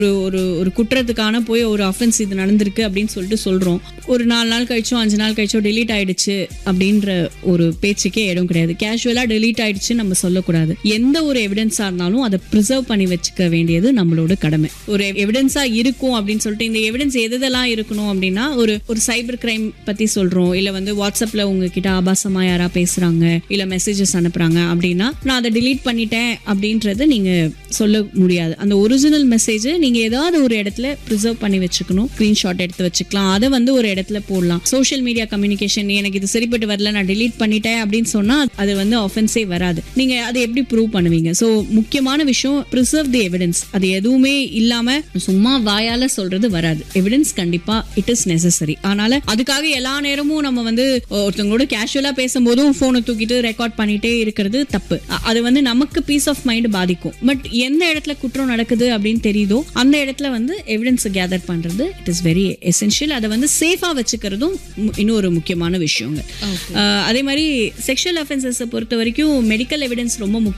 ஒரு ஒரு ஒரு குற்றத்துக்கான போய் ஒரு அஃபென்ஸ் இது நடந்திருக்கு அப்படின்னு சொல்லிட்டு சொல்றோம் ஒரு நாலு நாள் கழிச்சோ அஞ்சு நாள் கழிச்சோ delete ஆயிடுச்சு அப்படின்ற ஒரு பேச்சுக்கே இடம் கிடையாது கேஷுவலா delete ஆயிடுச்சு நம்ம சொல்லக்கூடாது எந்த ஒரு எவிடன்ஸா இருந்தாலும் அதை ப்ரிசர்வ் பண்ணி வச்சுக்க வேண்டியது நம்மளோட கடமை ஒரு எவிடன்ஸா இருக்கும் அப்படின்னு சொல்லிட்டு இந்த எவிடன்ஸ் எதெல்லாம் இருக்கணும் அப்படின்னா ஒரு ஒரு சைபர் கிரைம் பத்தி சொல்றோம் இல்ல வந்து வாட்ஸ்அப்ல உங்ககிட்ட ஆபாசமா யாரா பேசுறாங்க இல்ல மெசேஜஸ் அனுப்புறாங்க அப்படின்னா நான் அதை delete பண்ணிட்டேன் அப்படின்றத நீங்க சொல்ல முடியாது அந்த ஒரிஜினல் மெசேஜ் நீங்க ஏதாவது ஒரு இடத்துல ப்ரிசர்வ் பண்ணி வச்சுக்கணும் ஸ்கிரீன்ஷாட் எடுத்து வச்சுக்கலாம் அதை வந்து ஒரு இடத்துல போடலாம் சோஷியல் மீடியா கம்யூனிகேஷன் எனக்கு இது சரிப்பட்டு வரல நான் delete பண்ணிட்டேன் அப்படின்னு சொன்னா அது வந்து ஆஃபென்ஸே வராது நீங்க அதை எப்படி ப்ரூவ் பண்ணுவீங்க ஸோ முக்கியமான விஷயம் ப்ரிசர்வ் தி எவிடன்ஸ் அது எதுவுமே இல்லாம சும்மா வாயால சொல்றது வராது எவிடன்ஸ் கண்டிப்பா இட் இஸ் நெசசரி அதனால அதுக்காக எல்லா நேரமும் நம்ம வந்து ஒருத்தவங்களோட கேஷுவலா பேசும்போதும் போனை தூக்கிட்டு ரெக்கார்ட் பண்ணிட்டே இருக்கிறது தப்பு அ- அது வந்து நமக்கு பீஸ் ஆஃப் மைண்ட் பாதிக்கும் பட் எந்த இடத்துல குற்றம் நடக்குது அப்படின்னு தெரியுதோ அந்த இடத்துல வந்து எவிடன்ஸ் கேதர் பண்றது இட் இஸ் வெரி எசென்ஷியல் அதை வந்து சேஃபா வச்சுக்கிறதும் மு- இன்னொரு முக்கியமான விஷயங்க அஹ் அதே மாதிரி செக்ஷுவல் அஃபென்சஸை பொறுத்த வரைக்கும் மெடிக்கல் எவிடன்ஸ் ரொம்ப முக்கியம்